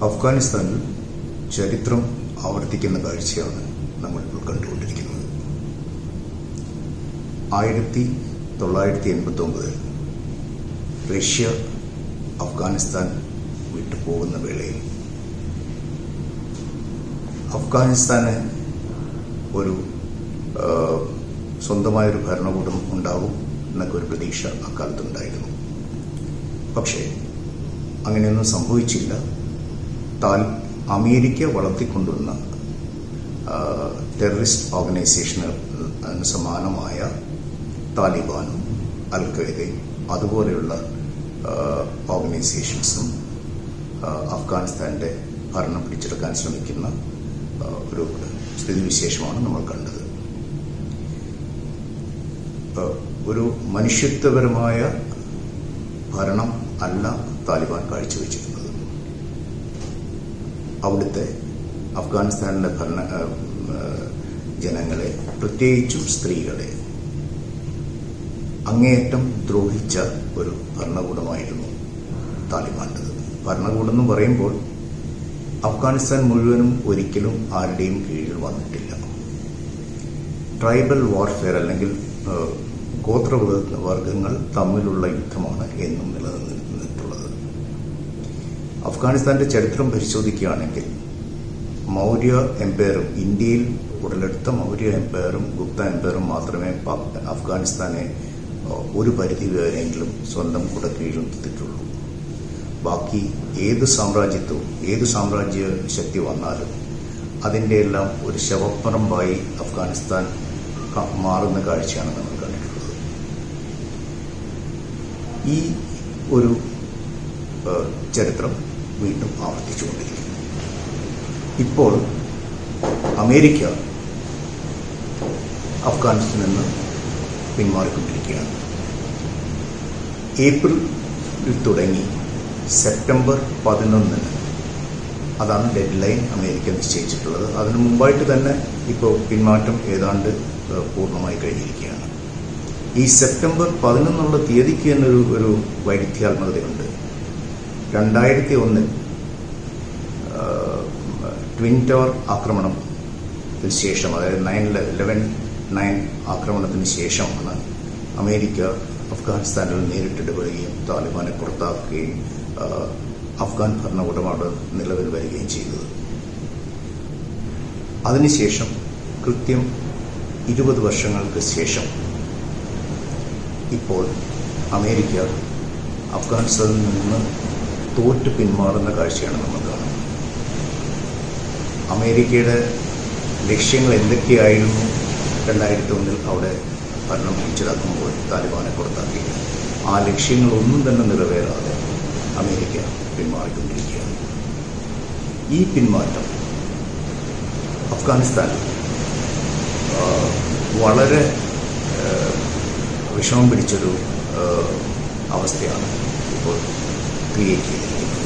അഫ്ഗാനിസ്ഥാനിൽ ചരിത്രം ആവർത്തിക്കുന്ന കാഴ്ചയാണ് നമ്മൾ ഇപ്പോൾ കണ്ടുകൊണ്ടിരിക്കുന്നത് ആയിരത്തി തൊള്ളായിരത്തി എൺപത്തി ഒമ്പതിൽ റഷ്യ അഫ്ഗാനിസ്ഥാൻ വിട്ടു പോകുന്ന വേളയിൽ അഫ്ഗാനിസ്ഥാന് ഒരു ആ, സ്വന്തമായൊരു ഭരണകൂടം ഉണ്ടാകും എന്നൊക്കെ ഒരു പ്രതീക്ഷ അക്കാലത്തുണ്ടായിരുന്നു പക്ഷേ അങ്ങനെയൊന്നും സംഭവിച്ചില്ല താൽ അമേരിക്ക വളർത്തിക്കൊണ്ടുവന്ന ആ, ടെററിസ്റ്റ് ഓർഗനൈസേഷന് സമാനമായ താലിബാനും അൽ ഖയ്ദയും അതുപോലെയുള്ള ആ, ഓർഗനൈസേഷൻസും ആ, അഫ്ഗാനിസ്ഥാന്റെ ഭരണം പിടിച്ചെടുക്കാൻ ശ്രമിക്കുന്ന ആ, ഒരു സ്ഥിതിവിശേഷമാണ് നമ്മൾ കണ്ടത് ആ, ഒരു മനുഷ്യത്വപരമായ ഭരണം അല്ല താലിബാൻ കാഴ്ചവെച്ചിരുന്നത് അവിടുത്തെ അഫ്ഗാനിസ്ഥാനിലെ ഭരണ ആ, ആ, ജനങ്ങളെ പ്രത്യേകിച്ചും സ്ത്രീകളെ അങ്ങേയറ്റം ദ്രോഹിച്ച ഒരു ഭരണകൂടമായിരുന്നു താലിബാൻ്റെത് ഭരണകൂടം എന്ന് പറയുമ്പോൾ അഫ്ഗാനിസ്ഥാൻ മുഴുവനും ഒരിക്കലും ആരുടെയും കീഴിൽ വന്നിട്ടില്ല ട്രൈബൽ വാർഫെയർ അല്ലെങ്കിൽ ആ, ഗോത്ര വർഗ- വർഗങ്ങൾ തമ്മിലുള്ള യുദ്ധമാണ് എന്നും നിലനിന്നിട്ടുള്ളത് അഫ്ഗാനിസ്ഥാന്റെ ചരിത്രം പരിശോധിക്കുകയാണെങ്കിൽ മൗര്യ എംപയറും ഇന്ത്യയിൽ ഉടലെടുത്ത മൗര്യ എംപയറും ഗുപ്ത എംപയറും മാത്രമേ പാക്- അഫ്ഗാനിസ്ഥാനെ ആ, ഒരു പരിധി വരെയെങ്കിലും സ്വന്തം കുടക്കീഴിൽ നിർത്തിയിട്ടുള്ളൂ ബാക്കി ഏത് സാമ്രാജ്യത്വവും ഏത് സാമ്രാജ്യ ശക്തി വന്നാലും അതിൻ്റെ എല്ലാം ഒരു ശവപ്പറമ്പായി അഫ്ഗാനിസ്ഥാൻ ക- മാറുന്ന കാഴ്ചയാണ് നമ്മൾ കണ്ടിട്ടുള്ളത് ഈ ഒരു ആ, ചരിത്രം വീണ്ടും ആവർത്തിച്ചുകൊണ്ടിരിക്കുന്നു ഇപ്പോൾ അമേരിക്ക അഫ്ഗാനിസ്ഥാനിൽ നിന്ന് പിന്മാറിക്കൊണ്ടിരിക്കുകയാണ് ഏപ്രിലിൽ തുടങ്ങി സെപ്റ്റംബർ പതിനൊന്നിന് അതാണ് ഡെഡ് ലൈൻ അമേരിക്ക നിശ്ചയിച്ചിട്ടുള്ളത് അതിനു മുമ്പായിട്ട് തന്നെ ഇപ്പോൾ പിന്മാറ്റം ഏതാണ്ട് ഏഹ്, പൂർണ്ണമായി കഴിഞ്ഞിരിക്കുകയാണ് ഈ സെപ്റ്റംബർ പതിനൊന്നുള്ള തീയതിക്ക് തന്നെ ഒരു ഒരു വൈരുദ്ധ്യാത്മകതയുണ്ട് രണ്ടായിരത്തി ഒന്നിൽ ട്വിൻ ടവർ ആക്രമണത്തിന് ശേഷം അതായത് നയൻ ഇലവൻ നയൻ ആക്രമണത്തിന് ശേഷമാണ് അമേരിക്ക അഫ്ഗാനിസ്ഥാനിൽ നേരിട്ടിടപെടുകയും താലിബാനെ പുറത്താക്കുകയും ആ, അഫ്ഗാൻ ഭരണകൂടം അവിടെ നിലവിൽ വരികയും ചെയ്തത് അതിനുശേഷം കൃത്യം ഇരുപത് വർഷങ്ങൾക്ക് ശേഷം ഇപ്പോൾ അമേരിക്ക അഫ്ഗാനിസ്ഥാനിൽ നിന്ന് തോറ്റ് പിന്മാറുന്ന കാഴ്ചയാണ് നമ്മൾ കാണുന്നത് അമേരിക്കയുടെ ലക്ഷ്യങ്ങൾ എന്തൊക്കെയായിരുന്നു രണ്ടായിരത്തി ഒന്നിൽ അവിടെ ഭരണം പിടിച്ചെടുക്കുമ്പോൾ താലിബാനെ പുറത്താക്കി ആ ലക്ഷ്യങ്ങളൊന്നും തന്നെ നിറവേറാതെ അമേരിക്ക പിന്മാറിക്കൊണ്ടിരിക്കുകയാണ് ഈ പിന്മാറ്റം അഫ്ഗാനിസ്ഥാനിൽ ആ, വളരെ ആ, വിഷമം പിടിച്ചൊരു ആ, അവസ്ഥയാണ് ഇപ്പോൾ ക്രിയേറ്റ് ചെയ്തിരിക്കുന്നത്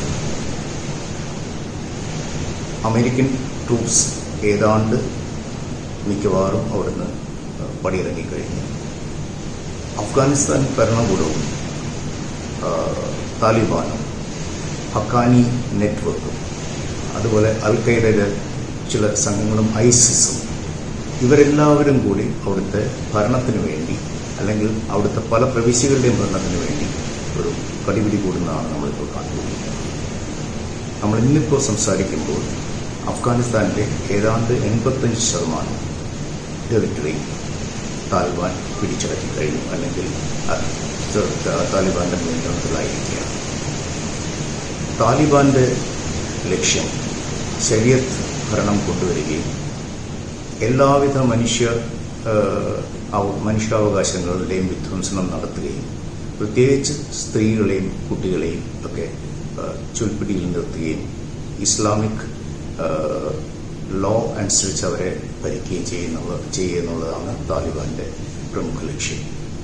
അമേരിക്കൻ ട്രൂപ്സ് ഏതാണ്ട് മിക്കവാറും അവിടുന്ന് പടിയിറങ്ങിക്കഴിഞ്ഞു അഫ്ഗാനിസ്ഥാൻ ഭരണകൂടവും ആ, താലിബാനും ഹക്കാനി നെറ്റ്വർക്കും അതുപോലെ അൽ ഖൈദയിലെ ചില സംഘങ്ങളും ഐസിസും ഇവരെല്ലാവരും കൂടി അവിടുത്തെ ഭരണത്തിന് വേണ്ടി അല്ലെങ്കിൽ അവിടുത്തെ പല പ്രവിശ്യകളുടെയും ഭരണത്തിന് വേണ്ടി ഒരു കടിപിടി കൂടുന്നതാണ് നമ്മളിപ്പോൾ കണ്ടുകൊണ്ടിരിക്കുന്നത് നമ്മൾ ഇന്നിപ്പോൾ സംസാരിക്കുമ്പോൾ അഫ്ഗാനിസ്ഥാനിലെ ഏതാണ്ട് എൺപത്തഞ്ച് ശതമാനം ടെറിട്ടറി താലിബാൻ പിടിച്ചടക്കി കഴിഞ്ഞു അല്ലെങ്കിൽ അ- ത- ത- താലിബാന്റെ നിയന്ത്രണത്തിലായിരിക്കുകയാണ് താലിബാന്റെ ലക്ഷ്യം ശരിയത്ത് ഭരണം കൊണ്ടുവരികയും എല്ലാവിധ മനുഷ്യ ആ, അവ- മനുഷ്യാവകാശങ്ങളുടെയും വിധ്വംസനം നടത്തുകയും പ്രത്യേകിച്ച് സ്ത്രീകളെയും കുട്ടികളെയും ഒക്കെ ആ, ചുൽപ്പിടിയിൽ നിർത്തുകയും ഇസ്ലാമിക് ലോ അനുസരിച്ച് അവരെ ഭരിക്കുകയും ചെയ്യുന്നത് ചെയ്യുന്നുള്ളതാണ് താലിബാന്റെ പ്രമുഖ ലക്ഷ്യം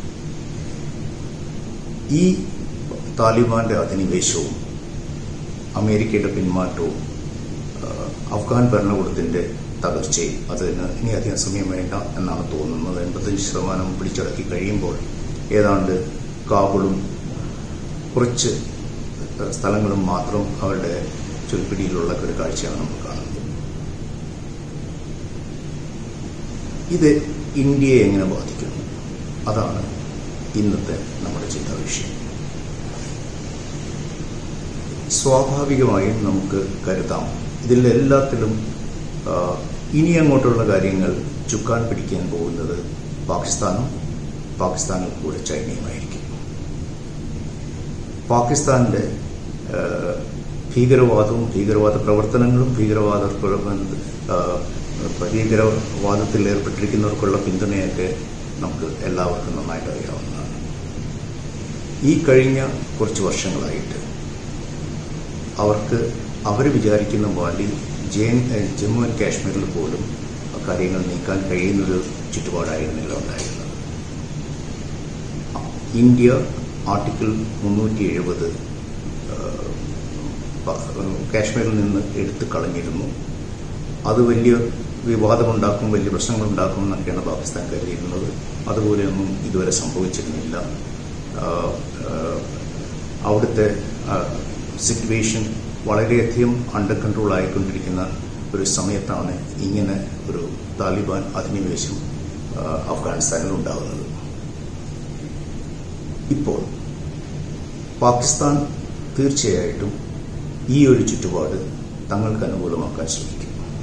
ഈ താലിബാന്റെ അധിനിവേശവും അമേരിക്കയുടെ പിന്മാറ്റവും ആ, അഫ്ഗാൻ ഭരണകൂടത്തിന്റെ തകർച്ചയും അതിന് ഇനി അധികം സമയം വേണ്ട എന്നാണ് തോന്നുന്നത് എൺപത്തഞ്ച് ശതമാനം പിടിച്ചടക്കി കഴിയുമ്പോൾ ഏതാണ്ട് കാബിളും കുറച്ച് സ്ഥലങ്ങളും മാത്രം അവരുടെ ചുരുപ്പിടിയിലുള്ള ഒരു കാഴ്ചയാണ് നമ്മൾ കാണുന്നത് ഇത് ഇന്ത്യയെ എങ്ങനെ ബാധിക്കുന്നു അതാണ് ഇന്നത്തെ നമ്മുടെ ചിന്താ വിഷയം സ്വാഭാവികമായും നമുക്ക് കരുതാം ഇതിലെല്ലാത്തിലും ആ, ഇനി അങ്ങോട്ടുള്ള കാര്യങ്ങൾ ചുക്കാൻ പിടിക്കാൻ പോകുന്നത് പാകിസ്ഥാനും പാകിസ്ഥാനിൽ കൂടെ ചൈനയുമായിരിക്കും പാകിസ്ഥാന്റെ ആ, ഭീകരവാദവും ഭീകരവാദ പ്രവർത്തനങ്ങളും ഭീകരവാദ ആ, ഭീകരവാദത്തിൽ ഏർപ്പെട്ടിരിക്കുന്നവർക്കുള്ള പിന്തുണയൊക്കെ നമുക്ക് എല്ലാവർക്കും നന്നായിട്ട് അറിയാവുന്നതാണ് ഈ കഴിഞ്ഞ കുറച്ച് വർഷങ്ങളായിട്ട് അവർക്ക് അവർ വിചാരിക്കുന്ന മാതിരി ജെയിൻ ജമ്മു ആൻഡ് കാശ്മീരിൽ പോലും കാര്യങ്ങൾ നീക്കാൻ കഴിയുന്നൊരു ചുറ്റുപാടായിരുന്നില്ല ഉണ്ടായിരുന്നത് ഇന്ത്യ ആർട്ടിക്കിൾ മുന്നൂറ്റി എഴുപത് കാശ്മീരിൽ നിന്ന് എടുത്തു കളഞ്ഞിരുന്നു അത് വലിയ വിവാദമുണ്ടാക്കും വലിയ പ്രശ്നങ്ങളുണ്ടാക്കും എന്നൊക്കെയാണ് പാകിസ്ഥാൻ കരുതിയിരുന്നത് അതുപോലെയൊന്നും ഇതുവരെ സംഭവിച്ചിരുന്നില്ല ആ, ആ, അവിടുത്തെ സിറ്റുവേഷൻ വളരെയധികം അണ്ടർ കൺട്രോൾ ആയിക്കൊണ്ടിരിക്കുന്ന ഒരു സമയത്താണ് ഇങ്ങനെ ഒരു താലിബാൻ അധിനിവേശം ആ, അഫ്ഗാനിസ്ഥാനിൽ ഉണ്ടാകുന്നത് ഇപ്പോൾ പാകിസ്ഥാൻ തീർച്ചയായിട്ടും ഈ ഒരു ചുറ്റുപാട് തങ്ങൾക്ക് അനുകൂലമാക്കാൻ ശ്രമിക്കും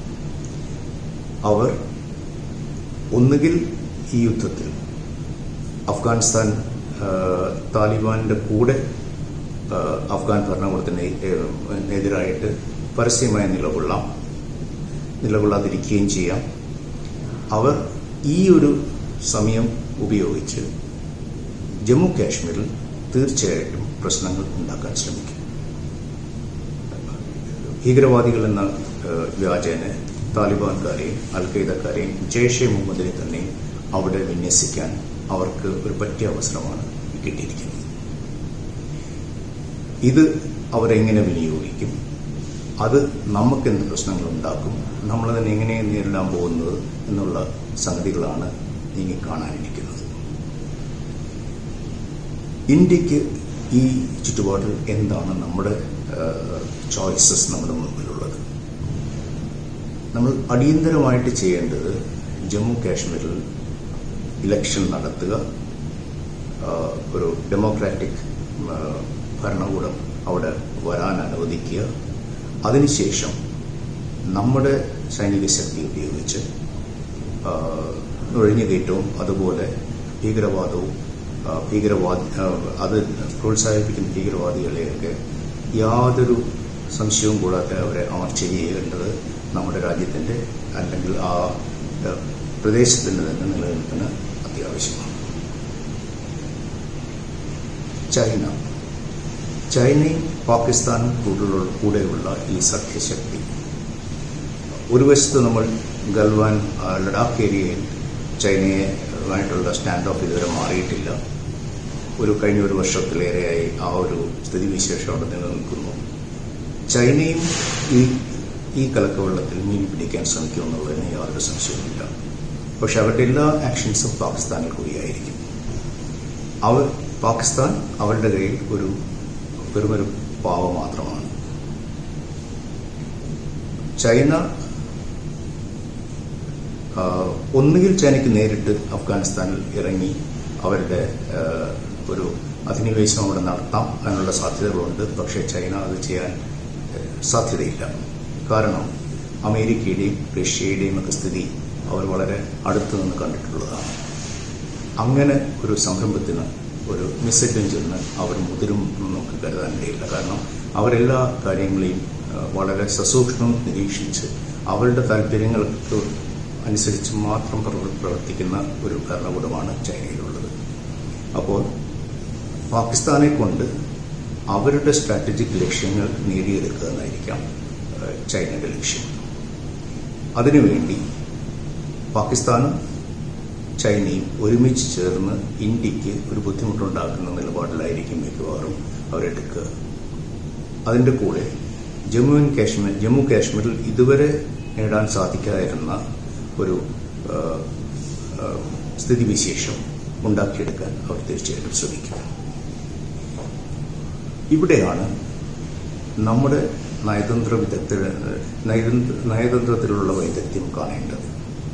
അവർ ഒന്നുകിൽ ഈ യുദ്ധത്തിൽ അഫ്ഗാനിസ്ഥാൻ ആ, താലിബാനിന്റെ കൂടെ ആ, അഫ്ഗാൻ ഭരണകൂടത്തിന് എതിരായിട്ട് പരസ്യമായി നിലകൊള്ളാം നിലകൊള്ളാതിരിക്കുകയും ചെയ്യാം അവർ ഈ ഒരു സമയം ഉപയോഗിച്ച് ജമ്മു കാശ്മീരിൽ തീർച്ചയായിട്ടും പ്രശ്നങ്ങൾ ഉണ്ടാക്കാൻ ശ്രമിക്കും ഭീകരവാദികൾ എന്ന ഏഹ്, വ്യാജേന താലിബാൻകാരെയും അൽ ഖയ്ദക്കാരെയും ജെയ്ഷെ മുഹമ്മദിനെ തന്നെ അവിടെ വിന്യസിക്കാൻ അവർക്ക് ഒരു പറ്റിയ അവസരമാണ് കിട്ടിയിരിക്കുന്നത് ഇത് അവരെങ്ങനെ വിനിയോഗിക്കും അത് നമുക്ക് എന്ത് പ്രശ്നങ്ങൾ ഉണ്ടാക്കും നമ്മൾ അതിനെ എങ്ങനെ നേരിടാൻ പോകുന്നത് എന്നുള്ള സംഗതികളാണ് ഇനി കാണാനിരിക്കുന്നത് ഇന്ത്യക്ക് ഈ ചുറ്റുപാടിൽ എന്താണ് നമ്മുടെ ചോയ്സസ് നമ്മുടെ മുമ്പിലുള്ളത് നമ്മൾ അടിയന്തരമായിട്ട് ചെയ്യേണ്ടത് ജമ്മു കാശ്മീരിൽ ഇലക്ഷൻ നടത്തുക ആ, ഒരു ഡെമോക്രാറ്റിക് ആ, ഭരണകൂടം അവിടെ വരാൻ അനുവദിക്കുക അതിനുശേഷം നമ്മുടെ സൈനിക ശക്തി ഉപയോഗിച്ച് ആ, നുഴഞ്ഞുകയറ്റവും അതുപോലെ ഭീകരവാദവും ആ, ഭീകരവാദി ആ, അത് പ്രോത്സാഹിപ്പിക്കുന്ന ഭീകരവാദികളെയൊക്കെ യാതൊരു സംശയവും കൂടാതെ അവരെ അമർച്ച ചെയ്യേണ്ടത് നമ്മുടെ രാജ്യത്തിന്റെ അല്ലെങ്കിൽ ആ ആ, പ്രദേശത്തിന്റെ തന്നെ നിലനിൽപ്പിന് അത്യാവശ്യമാണ് ചൈന ചൈനയും പാകിസ്ഥാനും കൂടുതലുള്ള കൂടെയുള്ള ഈ സഖ്യശക്തി ഒരു വശത്ത് നമ്മൾ ഗൽവാൻ ആ, ലഡാക്ക് ഏരിയയിൽ ചൈനയുമായിട്ടുള്ള സ്റ്റാൻഡ് ഓഫ് ഇതുവരെ മാറിയിട്ടില്ല ഒരു കഴിഞ്ഞ ഒരു വർഷത്തിലേറെയായി ആ ഒരു സ്ഥിതിവിശേഷം അവിടെ നിലനിൽക്കുന്നു ചൈനയും ഈ ഈ കലക്കവെള്ളത്തിൽ മീൻ പിടിക്കാൻ ശ്രമിക്കുമെന്നുള്ളതിന് യാതൊരു സംശയവുമില്ല പക്ഷെ അവരുടെ എല്ലാ ആക്ഷൻസും പാകിസ്ഥാനിൽ കൂടിയായിരിക്കും അവർ പാകിസ്ഥാൻ അവരുടെ കയ്യിൽ ഒരു വെറുമൊരു പാവ മാത്രമാണ് ചൈന ആ, ഒന്നുകിൽ ചൈനയ്ക്ക് നേരിട്ട് അഫ്ഗാനിസ്ഥാനിൽ ഇറങ്ങി അവരുടെ ആ, ഒരു അധിനിവേശം അവിടെ നടത്താം അതിനുള്ള സാധ്യതകളുണ്ട് പക്ഷേ ചൈന അത് ചെയ്യാൻ ആ, സാധ്യതയില്ല കാരണം അമേരിക്കയുടെയും റഷ്യയുടെയും ഒക്കെ സ്ഥിതി അവർ വളരെ അടുത്തു നിന്ന് കണ്ടിട്ടുള്ളതാണ് അങ്ങനെ ഒരു സംരംഭത്തിന് ഒരു മിസ്അഡ്വഞ്ചറിന് അവർ മുതിരും എന്ന് നമുക്ക് കരുതാൻ കഴിയില്ല കാരണം അവരെല്ലാ കാര്യങ്ങളെയും ആ, വളരെ സസൂക്ഷ്മം നിരീക്ഷിച്ച് അവരുടെ താല്പര്യങ്ങൾക്ക് അനുസരിച്ച് മാത്രം പ്രവർ- പ്രവർത്തിക്കുന്ന ഒരു ഭരണകൂടമാണ് ചൈനയിലുള്ളത് അപ്പോൾ പാകിസ്ഥാനെ കൊണ്ട് അവരുടെ സ്ട്രാറ്റജിക് ലക്ഷ്യങ്ങൾ നേടിയെടുക്കുക എന്നായിരിക്കാം ആ, ചൈനയുടെ ലക്ഷ്യം അതിനുവേണ്ടി പാകിസ്ഥാനും ചൈനയും ഒരുമിച്ച് ചേർന്ന് ഇന്ത്യക്ക് ഒരു ബുദ്ധിമുട്ടുണ്ടാക്കുന്ന നിലപാടിലായിരിക്കും മിക്കവാറും അവരെടുക്കുക അതിൻ്റെ കൂടെ ജമ്മു ആൻഡ് കാശ്മീർ ജമ്മു കാശ്മീരിൽ ഇതുവരെ നേടാൻ സാധിക്കാതിരുന്ന ഒരു ആ, ആ, സ്ഥിതിവിശേഷം ഉണ്ടാക്കിയെടുക്കാൻ അവർ തീർച്ചയായിട്ടും ശ്രമിക്കും ഇവിടെയാണ് നമ്മുടെ നയതന്ത്ര വിദഗ്ധ നയതന്ത്ര നയതന്ത്രത്തിലുള്ള വൈദഗ്ധ്യം കാണേണ്ടത്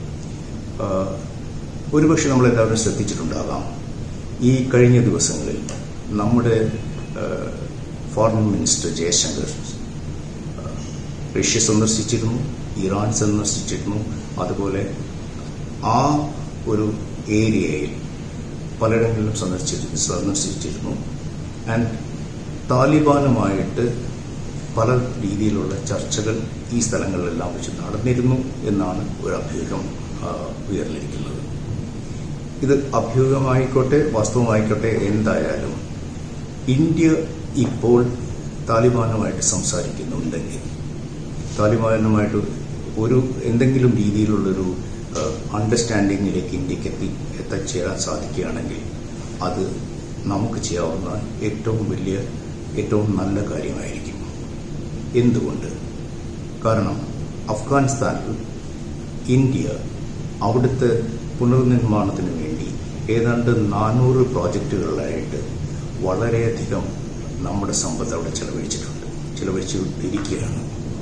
ആഹ് ഒരുപക്ഷെ നമ്മളെല്ലാവരും ശ്രദ്ധിച്ചിട്ടുണ്ടാകാം ഈ കഴിഞ്ഞ ദിവസങ്ങളിൽ നമ്മുടെ ആഹ് ഫോറിൻ മിനിസ്റ്റർ ജയശങ്കർ ആഹ് റഷ്യ സന്ദർശിച്ചിരുന്നു ഇറാൻ സന്ദർശിച്ചിരുന്നു അതുപോലെ ആ ഒരു ഏരിയയിൽ പലയിടങ്ങളിലും സന്ദർശിച്ചിരുന്നു സന്ദർശിച്ചിരുന്നു ആൻഡ് താലിബാനുമായിട്ട് പല രീതിയിലുള്ള ചർച്ചകൾ ഈ സ്ഥലങ്ങളിലെല്ലാം വെച്ച് നടന്നിരുന്നു എന്നാണ് ഒരു അഭ്യൂഹം ആ, ഉയർന്നിരിക്കുന്നത് ഇത് അഭ്യൂഹമായിക്കോട്ടെ വാസ്തവമായിക്കോട്ടെ എന്തായാലും ഇന്ത്യ ഇപ്പോൾ താലിബാനുമായിട്ട് സംസാരിക്കുന്നുണ്ടെങ്കിൽ താലിബാനുമായിട്ട് ഒരു എന്തെങ്കിലും രീതിയിലുള്ളൊരു അണ്ടർസ്റ്റാൻഡിങ്ങിലേക്ക് ഇന്ത്യക്ക് എത്തി എത്തിച്ചേരാൻ സാധിക്കുകയാണെങ്കിൽ അത് നമുക്ക് ചെയ്യാവുന്ന ഏറ്റവും വലിയ ഏറ്റവും നല്ല കാര്യമായിരിക്കും എന്തുകൊണ്ട് കാരണം അഫ്ഗാനിസ്ഥാനിൽ ഇന്ത്യ അവിടുത്തെ പുനർനിർമ്മാണത്തിന് വേണ്ടി ഏതാണ്ട് നാനൂറ് പ്രോജക്റ്റുകളിലായിട്ട് വളരെയധികം നമ്മുടെ സമ്പത്ത് അവിടെ ചെലവഴിച്ചിട്ടുണ്ട് ചെലവഴിച്ചുകൊണ്ടിരിക്കുകയാണ്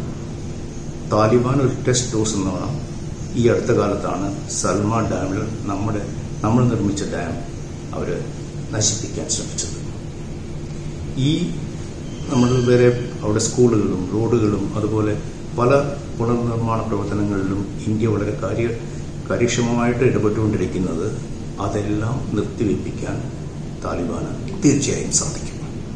താലിബാൻ ഒരു ടെസ്റ്റ് ഡോസ് എന്നാണ് ഈ അടുത്ത കാലത്താണ് സൽമാൻ ഡാമിൽ നമ്മുടെ നമ്മൾ നിർമ്മിച്ച ഡാം അവർ നശിപ്പിക്കാൻ ശ്രമിച്ചത് ഈ നമ്മൾ വേറെ അവിടെ സ്കൂളുകളും റോഡുകളും അതുപോലെ പല പുനർനിർമ്മാണ പ്രവർത്തനങ്ങളിലും ഇന്ത്യ വളരെ കാര്യ കാര്യക്ഷമമായിട്ട് ഇടപെട്ടുകൊണ്ടിരിക്കുന്നത് അതെല്ലാം നിർത്തിവെപ്പിക്കാൻ താലിബാന് തീർച്ചയായും സാധിക്കും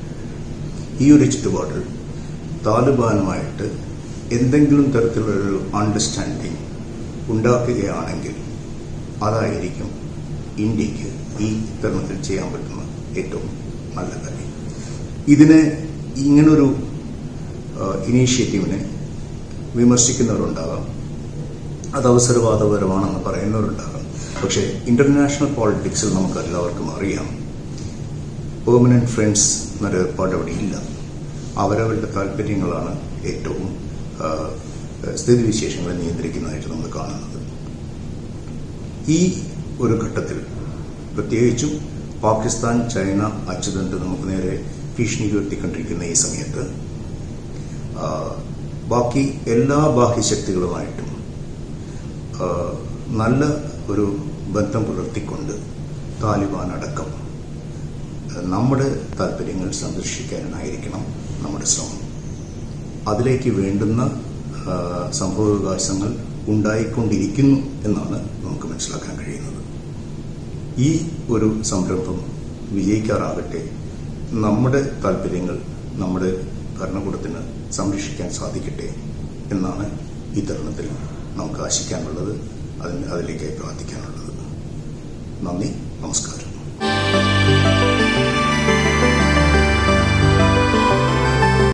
ഈ ഒരു ചുറ്റുപാടിൽ താലിബാനുമായിട്ട് എന്തെങ്കിലും തരത്തിലുള്ളൊരു അണ്ടർസ്റ്റാൻഡിങ് ഉണ്ടാക്കുകയാണെങ്കിൽ അതായിരിക്കും ഇന്ത്യക്ക് ഈ തരുണത്തിൽ ചെയ്യാൻ പറ്റുന്ന ഏറ്റവും നല്ല കാര്യം ഇതിനെ ഇങ്ങനൊരു ഇനീഷ്യേറ്റീവിനെ വിമർശിക്കുന്നവരുണ്ടാകാം അത് അവസരവാദപരമാണെന്ന് പറയുന്നവരുണ്ടാകാം പക്ഷേ ഇന്റർനാഷണൽ പോളിറ്റിക്സിൽ നമുക്ക് എല്ലാവർക്കും അറിയാം പെർമനന്റ് ഫ്രണ്ട്സ് എന്നൊരു ഏർപ്പാട് അവിടെ ഇല്ല അവരവരുടെ താല്പര്യങ്ങളാണ് ഏറ്റവും ആ, സ്ഥിതിവിശേഷങ്ങളെ നിയന്ത്രിക്കുന്നതായിട്ട് നമ്മൾ കാണുന്നത് ഈ ഒരു ഘട്ടത്തിൽ പ്രത്യേകിച്ചും പാകിസ്ഥാൻ ചൈന അച്ചുതണ്ട് നമുക്ക് നേരെ ഭീഷണി ഉയർത്തിക്കൊണ്ടിരിക്കുന്ന ഈ സമയത്ത് ആ, ബാക്കി എല്ലാ ബാഹ്യശക്തികളുമായിട്ടും ആ, നല്ല ഒരു ബന്ധം പുലർത്തിക്കൊണ്ട് താലിബാൻ അടക്കം നമ്മുടെ താല്പര്യങ്ങൾ സംരക്ഷിക്കാനായിരിക്കണം നമ്മുടെ ശ്രമം അതിലേക്ക് വേണ്ടുന്ന ആ, സംഭവവികാസങ്ങൾ ഉണ്ടായിക്കൊണ്ടിരിക്കുന്നു എന്നാണ് നമുക്ക് മനസ്സിലാക്കാൻ കഴിയുന്നത് ഈ ഒരു സംരംഭം വിജയിക്കാറാകട്ടെ നമ്മുടെ താല്പര്യങ്ങൾ നമ്മുടെ ഭരണകൂടത്തിന് സംരക്ഷിക്കാൻ സാധിക്കട്ടെ എന്നാണ് ഈ തരുണത്തിൽ നമുക്ക് ആശിക്കാനുള്ളത് അതിന് അതിലേക്കായി പ്രാർത്ഥിക്കാനുള്ളത് നന്ദി നമസ്കാരം